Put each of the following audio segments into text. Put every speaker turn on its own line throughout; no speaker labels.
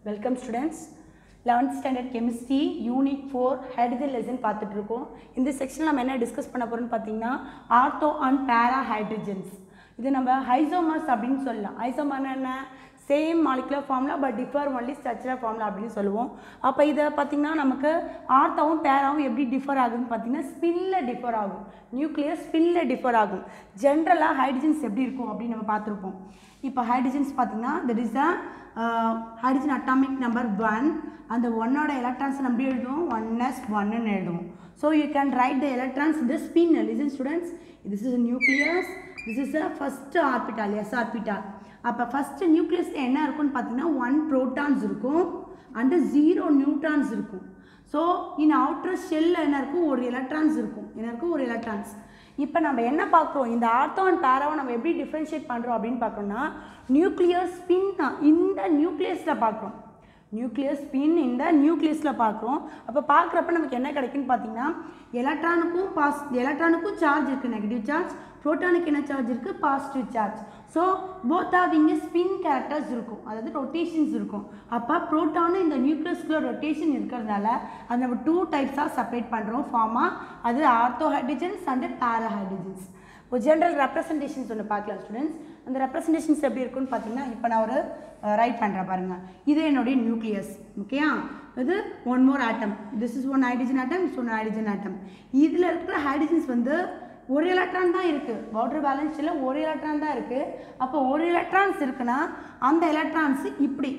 Welcome students eleventh standard chemistry unit four hydrogen lesson பார்த்துட்டு இருக்கோம் இந்த செக்ஷனில் நம்ம என்ன டிஸ்கஸ் பண்ண போகிறோம்னு பார்த்தீங்கன்னா ஆர்த்தோ அண்ட் பேரா ஹைட்ரஜன்ஸ் இது நம்ம ஹைசோமர்ஸ் அப்படின்னு சொல்லலாம் ஹைசோமர்னா என்ன same molecular formula but differ only structural formula அப்படின்னு சொல்லுவோம் அப்போ இதை பார்த்திங்கன்னா நமக்கு ஆர்த்தாவும் பேராவும் எப்படி டிஃபர் ஆகுதுன்னு பார்த்தீங்கன்னா ஸ்பின்னில் டிஃபர் ஆகும் நியூக்ளியஸ் ஸ்பின்னில் டிஃபர் ஆகும் ஜென்ரலாக ஹைட்ரஜன்ஸ் எப்படி இருக்கும் அப்படின்னு நம்ம பார்த்துருப்போம் இப்போ ஹைட்ரஜன்ஸ் பார்த்தீங்கன்னா that is the hydrogen atomic number one அந்த ஒன்னோட எலக்ட்ரான்ஸ் நம்ம எப்படி எழுதுவோம் ஒன் எஸ் ஒன்னு எழுதுவோம் so you can write the electrons இந்த spin listen students this is nucleus this is a first orbital S orbital அப்போ ஃபஸ்ட்டு நியூக்ளியஸில் என்ன இருக்கும்னு பார்த்தீங்கன்னா ஒன் ப்ரோட்டான்ஸ் இருக்கும் அண்டு ஜீரோ நியூட்ரான்ஸ் இருக்கும் ஸோ இன் அவுட்டர் ஷெல்லில் என்ன இருக்கும் ஒரு எலக்ட்ரான்ஸ் இருக்கும் என்ன இருக்கும் ஒரு எலக்ட்ரான்ஸ் இப்போ நம்ம என்ன பார்க்குறோம் இந்த ஆர்த்தோ அண்ட் பேராவை நம்ம எப்படி டிஃப்ரென்ஷியேட் பண்ணுறோம் அப்படின்னு பார்க்கணும்னா நியூக்ளியர் ஸ்பின் தான் இந்த நியூக்ளியஸில் பார்க்குறோம் நியூக்ளியஸ் ஸ்பின் இந்த நியூக்ளியஸில் பார்க்குறோம் அப்போ பார்க்குறப்ப நமக்கு என்ன கிடைக்குன்னு பார்த்தீங்கன்னா எலக்ட்ரானுக்கும் பாஸ் எலக்ட்ரானுக்கும் சார்ஜ் இருக்குது நெகட்டிவ் சார்ஜ் ப்ரோட்டானுக்கு என்ன சார்ஜ் இருக்குது positive charge so both of இங்கே ஸ்பின் கேரக்டர்ஸ் இருக்கும் அதாவது ரொட்டேஷன்ஸ் இருக்கும் அப்போ ப்ரோட்டானும் இந்த நியூக்ளியஸ்குள்ள ரொட்டேஷன் இருக்கிறதுனால அது நம்ம டூ டைப்ஸாக செப்பரேட் பண்ணுறோம் ஃபார்மாக அது ortho hydrogens and para hydrogens ஒரு ஜென்ரல் ரெப்ரசன்டேஷன்ஸ் ஒன்று பார்க்கலாம் ஸ்டூடெண்ட்ஸ் அந்த ரெப்ரசன்டேஷன்ஸ் எப்படி இருக்குன்னு பார்த்தீங்கன்னா இப்போ நான் ஒரு ரைட் பண்ணுறேன் பாருங்கள் இது என்னுடைய நியூக்ளியஸ் ஓகேயா இது one more atom this is one hydrogen atom is one hydrogen atom இதில் இருக்கிற ஹைட்ரஜன்ஸ் வந்து ஒரு எலக்ட்ரான் தான் இருக்குது வாட்டர் பேலன்ஸில் ஒரு எலக்ட்ரான் தான் இருக்குது அப்போ ஒரு எலக்ட்ரான்ஸ் இருக்குன்னா அந்த எலக்ட்ரான்ஸ் இப்படி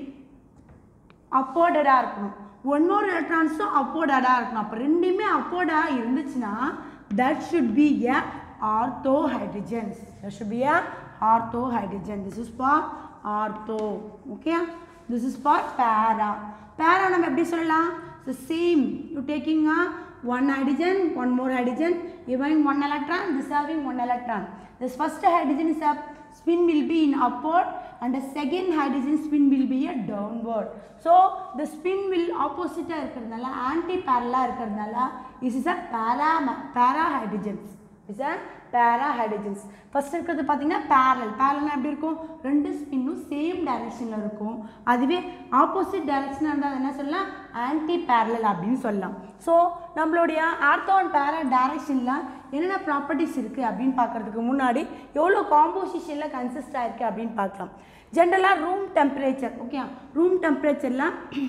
அப்போர்டடாக இருக்கணும் ஒன்னொரு எலக்ட்ரான்ஸும் அப்போர்டடாக இருக்கணும் அப்போ ரெண்டுமே அப்போர்டாக இருந்துச்சுன்னா that should be a ortho hydrogens that should be a ortho hydrogen this is for ortho okay this is for para para நம்ம எப்படி சொல்லலாம் so same you taking a one hydrogen, one more hydrogen, giving one electron, this having one electron. This first hydrogen is up, spin will be in upward and the second hydrogen spin will be a downward. So, the spin will opposite இருக்கிறதுனால anti-parallel இருக்கிறதுனால this is a para, para hydrogens. Is a para hydrogens first இருக்கிறது பார்த்தீங்கன்னா barrel பேரல்னா எப்படி இருக்கும் ரெண்டு ஸ்பின்னும் same டைரக்ஷனில் இருக்கும் அதுவே ஆப்போசிட் டைரக்ஷனாக இருந்தால் என்ன சொல்லலாம் ஆன்டி பேரலல் அப்படின்னு சொல்லலாம் ஸோ நம்மளுடைய ஆர்த்தோ அண்ட் பேரா டைரக்ஷனில் என்னென்ன ப்ராப்பர்ட்டிஸ் இருக்குது அப்படின்னு பார்க்குறதுக்கு முன்னாடி எவ்வளோ காம்போசிஷனில் கன்சிஸ்ட் ஆயிருக்கு அப்படின்னு பார்க்கலாம் ஜென்ரலாக ரூம் டெம்பரேச்சர் ஓகே ரூம் டெம்பரேச்சரில்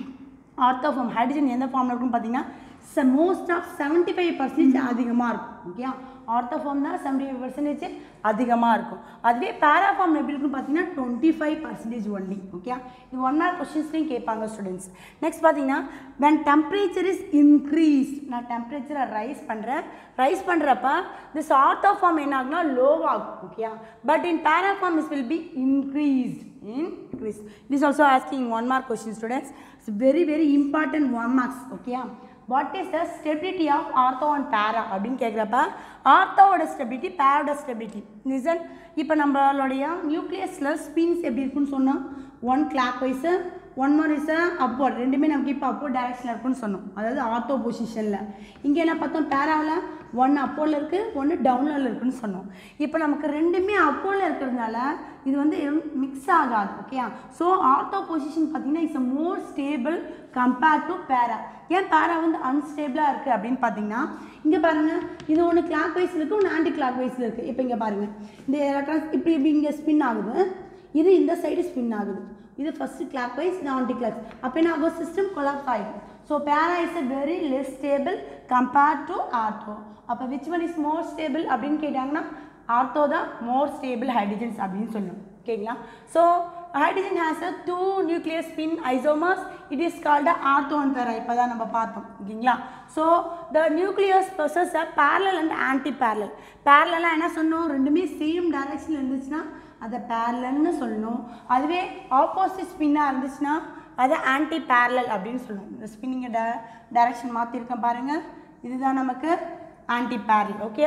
ஆர்த்தோ ஃபார்ம் ஹைட்ரஜன் எந்த ஃபார்மில் இருக்குன்னு பார்த்தீங்கன்னா ச most of seventy five percentage அதிகமாக இருக்கும் ஓகே ஆர்த்தோஃபார்ம் தான் செவன்டி ஃபைவ் பர்சன்டேஜ் அதிகமாக இருக்கும் அதுவே பேராஃபார்ம் எப்படி இருக்குன்னு பார்த்தீங்கன்னா twenty five percentage only okay இது ஒன் மார்க் கொஷின்ஸ்லையும் கேட்பாங்க ஸ்டூடெண்ட்ஸ் நெக்ஸ்ட் பார்த்தீங்கன்னா வென் டெம்பரேச்சர் இஸ் இன்க்ரீஸ் நான் டெம்பரேச்சரை ரைஸ் பண்ணுறேன் ரைஸ் பண்ணுறப்ப திஸ் ஆர்த்தோஃபார்ம் என்ன ஆகுனா லோவாகும் okay but in para form is will be increased increase this also asking one mark question students it's very very important one marks okay what is the stability of ortho and para அப்படின்னு கேட்குறப்ப ஆர்த்தோவோட stability பேரோட stability listen இப்போ நம்மளுடைய நியூக்ளியஸில் spins எப்படி இருக்குன்னு சொன்னோம் one clockwise one more is upward ரெண்டுமே நமக்கு இப்போ அப்போர்ட் டைரக்ஷனில் இருக்குன்னு சொன்னோம் அதாவது ஆர்த்தோ பொசிஷனில் இங்கே என்ன பார்த்தோம் பேராவில் ஒன்று அப்போவில் இருக்குது ஒன்று டவுனில் இருக்குன்னு சொன்னோம் இப்போ நமக்கு ரெண்டுமே அப்போவில் இருக்கிறதுனால இது வந்து மிக்ஸ் ஆகாது ஓகே ஸோ ஆர்த்தோ பொசிஷன் பார்த்தீங்கன்னா it's a more stable compared to para ஏன் பேரா வந்து அன்ஸ்டேபிளாக இருக்குது அப்படின்னு பார்த்தீங்கன்னா இங்கே பாருங்கள் இது ஒன்று கிளாக் வைஸ் இருக்குது ஒன்று ஆன்டி கிளாக் வைஸில் இருக்குது இப்போ இங்கே பாருங்கள் இந்த எலக்ட்ரான்ஸ் இப்படி இப்படி இங்கே ஸ்பின் ஆகுது இது இந்த சைடு ஸ்பின் ஆகுது இது ஃபஸ்ட்டு கிளாக் வைஸ் இது ஆன்டி கிளாக் அப்போ என்ன ஆகும் சிஸ்டம் கொலாப்ஸ் ஆகிடும் so para is a very less stable compared to ortho அப்போ which one is more stable அப்படின்னு கேட்டாங்கன்னா ஆர்த்தோ தான் மோர் ஸ்டேபிள் ஹைட்ரஜன்ஸ் அப்படின்னு சொல்லணும் ஓகேங்களா so hydrogen has a two nuclear spin isomers it is called ortho and para இப்போ தான் நம்ம பார்த்தோம் ஓகேங்களா so the nucleus process a parallel and antiparallel பேரலாக என்ன சொன்னோம் ரெண்டுமே சேம் டைரக்ஷனில் இருந்துச்சுன்னா அதை பேரலல்னு சொல்லணும் அதுவே ஆப்போசிட் ஸ்பின்னாக இருந்துச்சுன்னா அதை ஆன்டி பேரலல் அப்படின்னு சொல்லணும் இந்த ஸ்பின்னிங்க ட டைரக்ஷன் மாற்றிருக்கேன் பாருங்கள் இதுதான் நமக்கு antiparallel okay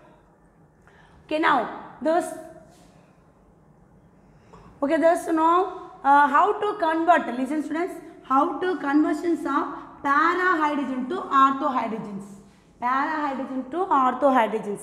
okay now those okay there's no uh, how to convert listen students how to conversions of para hydrogen to ortho hydrogens para hydrogen to ortho hydrogens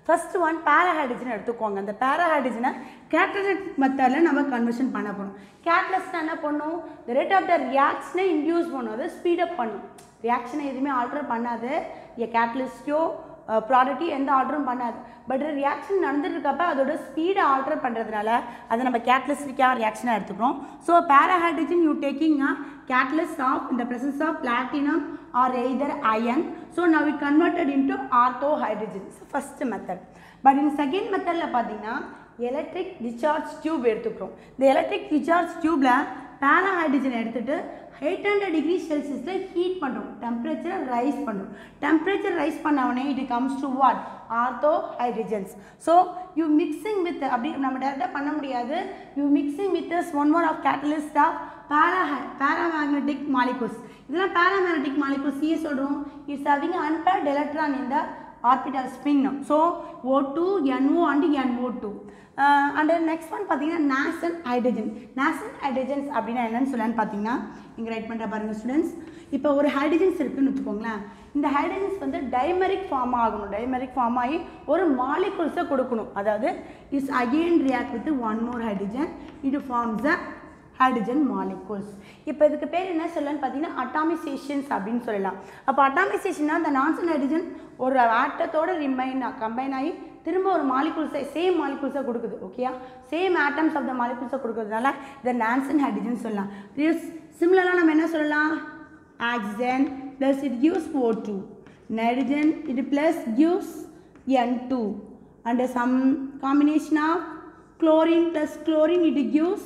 first one para hydrogen எடுத்துக்கோங்க அந்த பேராஹைட்ரஜனை catalyst மெத்தடில் நம்ம conversion பண்ண போகிறோம் கேட்டலிஸ்ட்னா என்ன பண்ணும் the rate of the ரியாக்ஷனை induce பண்ணும் அதை ஸ்பீடப் பண்ணும் ரியாக்ஷனை எதுவுமே ஆல்டர் பண்ணாது ஏ கேட்டலிஸ்டோ ப்ராடக்ட்டையும் எந்த ஆல்டரும் பண்ணாது பட் ரியாக்ஷன் நடந்துட்டு இருக்கப்ப அதோட ஸ்பீடை ஆல்டர் பண்ணுறதுனால அதை நம்ம கேட்டலிஸ்டிக்காக ரியாக்ஷனாக எடுத்துக்கிறோம் so para hydrogen you taking a catalyst of in the presence of platinum or either iron so now it converted into ortho hydrogen so first method but in second methodல பார்த்தீங்கன்னா எலக்ட்ரிக் டிஸ்சார்ஜ் டியூப் எடுத்துக்கிறோம் இந்த electric discharge டியூப்ல para hydrogen எடுத்துட்டு eight hundred degree செல்சியஸில் heat பண்ணுறோம் டெம்பரேச்சரை rise பண்ணுறோம் temperature rise பண்ண உடனே it comes to what ortho hydrogens so you mixing with அப்படி நம்ம டேரெக்டாக பண்ண முடியாது you mixing with this one more of catalyst of para paramagnetic molecules இதெல்லாம் paramagnetic molecules ஏ சொல்கிறோம் it's having unpaired electron in the orbital spin so O2 NO and NO2 and next one பார்த்தீங்கன்னா nascent hydrogen நேசன் hydrogens அப்படின்னா என்னன்னு சொல்லலான்னு பார்த்தீங்கன்னா இங்கே right பண்ணுற பாருங்கள் ஸ்டூடெண்ட்ஸ் இப்போ ஒரு ஹைட்ரஜன்ஸ் இருக்குன்னு வச்சுக்கோங்களேன் இந்த ஹைட்ரஜன்ஸ் வந்து டைமரிக் ஃபார்ம் ஆகணும் டைமரிக் ஃபார்ம் ஆகி ஒரு மாலிகுல்ஸை கொடுக்கணும் அதாவது is again react with one more hydrogen இது ஃபார்ம்ஸ் அ ஹைட்ரஜன் மாலிகூல்ஸ் இப்போ இதுக்கு பேர் என்ன சொல்லலாம்னு பார்த்தீங்கன்னா அட்டாமிசேஷன்ஸ் அப்படின்னு சொல்லலாம் அப்போ அட்டாமிசேஷன்னா அந்த நான்சன் ஹைட்ரஜன் ஒரு ஆட்டத்தோட ரிமைன் கம்பைன் ஆகி திரும்ப ஒரு மாலிகூல்ஸை சேம் மாலிகூல்ஸை கொடுக்குது ஓகேயா சேம் ஆட்டம்ஸ் ஆஃப் த மாலிகூல்ஸை கொடுக்கறதுனால இதை நான்சன் ஹைட்ரஜன் சொல்லலாம் இஸ் சிமிலராக நம்ம என்ன சொல்லலாம் oxygen plus it gives O two nitrogen இது plus gives N two and some combination of chlorine plus chlorine it gives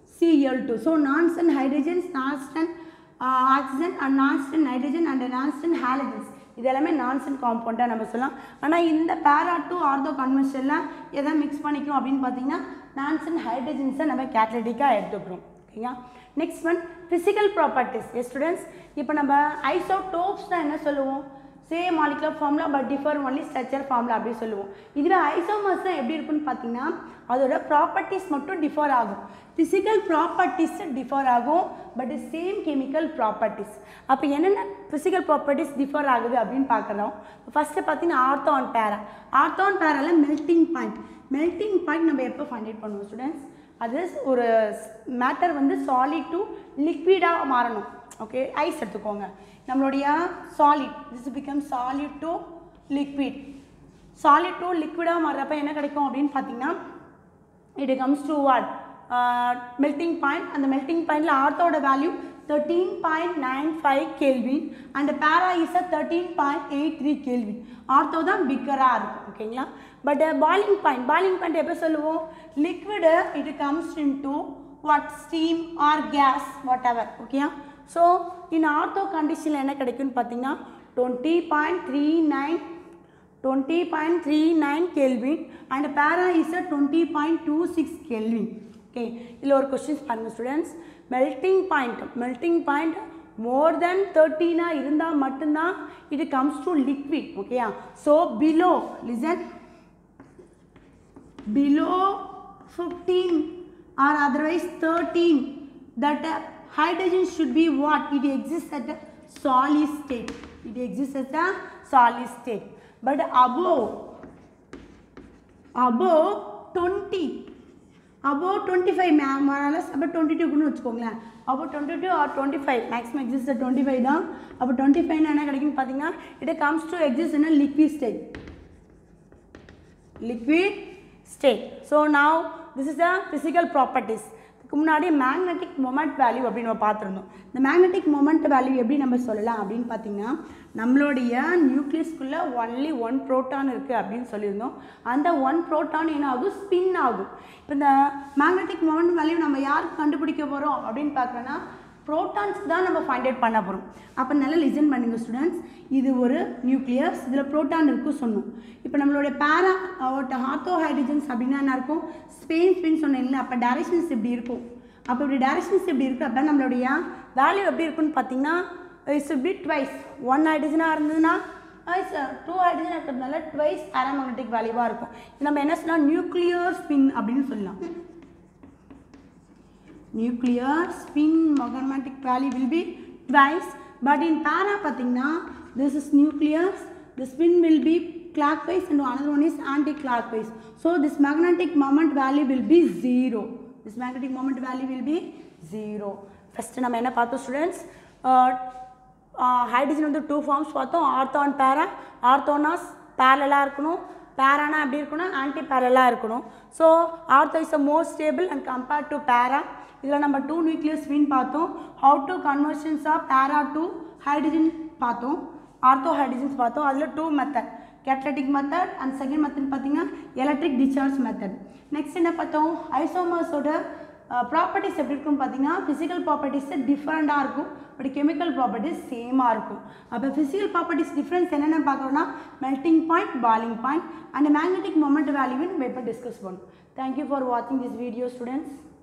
Cl2 so non-stern hydrogens non-stern uh, oxygen and non-stern nitrogen and non-stern halogens இது எல்லாமே nonsense காம்பவுண்டாக நம்ம சொல்லலாம் ஆனால் இந்த பேரா two ஆர்தோ கன்வென்ஷனில் எதை mix பண்ணிக்கிறோம் அப்படின்னு பார்த்தீங்கன்னா நான்சன் ஹைட்ரஜன்ஸை நம்ம கேட்டலிட்டிக்காக எடுத்துக்கிறோம் ஓகேங்களா next one physical properties yes students இப்போ நம்ம ஐசோடோப்ஸ் தான் என்ன சொல்லுவோம் same molecular formula but differ only structure formula அப்படி சொல்லுவோம் இதுவே ஐசோமர்ஸ் தான் எப்படி இருக்குன்னு பார்த்தீங்கன்னா அதோட ப்ராப்பர்ட்டிஸ் மட்டும் டிஃபர் ஆகும் ஃபிசிக்கல் ப்ராப்பர்ட்டிஸ் டிஃபர் ஆகும் பட் சேம் கெமிக்கல் ப்ராப்பர்ட்டிஸ் அப்போ என்னென்ன ஃபிசிக்கல் ப்ராப்பர்ட்டிஸ் டிஃபர் ஆகுது அப்படின்னு பார்க்குறோம் ஃபஸ்ட்டு பார்த்தீங்கன்னா ஆர்த்தோன் பேரா ஆர்த்தோன் பேரால மெல்ட்டிங் பாயிண்ட் மெல்ட்டிங் பாயிண்ட் நம்ம எப்போ ஃபைண்ட் அவுட் பண்ணுவோம் ஸ்டூடெண்ட்ஸ் அது ஒரு மேட்டர் வந்து சாலிட் டு லிக்விடாக மாறணும் ஓகே ஐஸ் எடுத்துக்கோங்க நம்மளுடைய solid this become solid to liquid solid to லிக்விடாக மாறுறப்ப என்ன கிடைக்கும் அப்படின்னு பார்த்தீங்கன்னா it comes to what melting point அந்த மெல்ட்டிங் பாயிண்டில் ஆர்த்தோட value thirteen point nine five kelvin and para is a thirteen point eight three kelvin ortho தான் பிக்கராக இருக்கும் ஓகேங்களா but boiling point boiling point எப்போ சொல்லுவோம் liquid it comes in to what steam or gas whatever ஓகேயா so in ortho கண்டிஷனில் என்ன கிடைக்கும்னு பார்த்தீங்கன்னா twenty point three nine twenty point three nine kelvin and para is a twenty point two six kelvin okay இதில் ஒரு questions பாருங்கள் students melting point melting point more than தேர்ட்டீனாக இருந்தால் மட்டும்தான் இது கம்ஸ் டு லிக்விட் ஓகேயா so below listen below 15 or otherwise 13 that uh, hydrogen should be what it exists at a solid state it exists at a solid state but above above 20 above 25 மேமரலஸ் அப்போ twenty டூக்குன்னு வச்சுக்கோங்களேன் அப்போ twenty two or twenty five maximum exist twenty five தான் அப்போ twenty ஃபைவ்னா என்ன கிடைக்குன்னு பார்த்தீங்கன்னா it comes to exist in liquid state liquid state. So now this is the physical properties. இதுக்கு முன்னாடி மேக்னெட்டிக் மொமெண்ட் வேல்யூ அப்படின்னு நம்ம பார்த்துருந்தோம் இந்த மேக்னெட்டிக் மொமெண்ட் வேல்யூ எப்படி நம்ம சொல்லலாம் அப்படின்னு பார்த்தீங்கன்னா நம்மளுடைய நியூக்ளியஸ்குள்ளே ஒன்லி ஒன் ப்ரோட்டான் இருக்குது அப்படின்னு சொல்லியிருந்தோம் அந்த ஒன் ப்ரோட்டான் என்ன ஆகும் ஸ்பின் ஆகும் இப்போ இந்த மேக்னெட்டிக் மொமெண்ட் வேல்யூ நம்ம யாருக்கு கண்டுபிடிக்க போகிறோம் அப்படின்னு பார்க்குறோன்னா ப்ரோட்டான்ஸ் தான் நம்ம ஃபைண்ட் அவுட் பண்ண போகிறோம் அப்போ நல்லா லிசன் பண்ணுங்க ஸ்டூடெண்ட்ஸ் இது ஒரு நியூக்ளியஸ் இதில் ப்ரோட்டான் இருக்கும் சொன்னோம் இப்போ நம்மளுடைய பேரா ஹார்த்தோ ஹைட்ரஜன்ஸ் அப்படின்னா என்ன இருக்கும் ஸ்பெயின் ஸ்பின் சொன்னீங்களா அப்போ டைரக்ஷன்ஸ் இப்படி இருக்கும் அப்போ இப்படி டைரக்ஷன்ஸ் இப்படி இருக்கு அப்போ நம்மளுடைய வேல்யூ எப்படி இருக்குன்னு பார்த்தீங்கன்னா இட்ஸ் பி ட்வைஸ் ஒன் ஹைட்ரஜனாக இருந்ததுன்னா டூ ஹைட்ரஜன் இருக்கிறதுனால ட்வைஸ் பேராமேக்னெட்டிக் வேல்யூவாக இருக்கும் இது நம்ம என்ன சொல்லலாம் நியூக்ளியர் ஸ்பின் அப்படின்னு சொல்லலாம் nuclear spin magnetic value will be twice but in para பார்த்தீங்கன்னா this is nucleus the spin will be clockwise and another one is anti-clockwise. So this magnetic moment value will be zero. This magnetic moment value will be zero. First நம்ம என்ன பார்த்தோம் students hydrogen வந்து two forms பார்த்தோம் ortho and para ஆர்த்தோனாஸ் பேரலாக இருக்கணும் பேரானா எப்படி இருக்கணும் ஆன்டி பேரலாக இருக்கணும் so ortho is a more stable and compared to para இதில் நம்ம டூ நியூக்ளியஸ் வின் பார்த்தோம் how to conversions of para to hydrogen பார்த்தோம் ஆர்த்தோ ஹைட்ரஜன்ஸ் பார்த்தோம் அதில் two method catalytic method and second method பார்த்தீங்கன்னா எலக்ட்ரிக் டிஸ்சார்ஜ் மெத்தட் நெக்ஸ்ட் என்ன பார்த்தோம் ஐசோமர்ஸோட ப்ராப்பர்ட்டிஸ் எப்படி இருக்குன்னு பார்த்தீங்கன்னா ஃபிசிக்கல் ப்ராப்பர்ட்டிஸ் டிஃப்ரெண்ட்டாக இருக்கும் பட் கெமிக்கல் ப்ராப்பர்ட்டிஸ் சேமாக இருக்கும் அப்போ ஃபிசிக்கல் ப்ராப்பர்ட்டிஸ் டிஃப்ரென்ஸ் என்னென்ன பார்க்குறோன்னா melting point boiling point and magnetic moment வேல்யூவை நம்ம இப்போ டிஸ்கஸ் பண்ணுவோம் தேங்க்யூ ஃபார் வாட்சிங் திஸ் வீடியோ ஸ்டூடெண்ட்ஸ்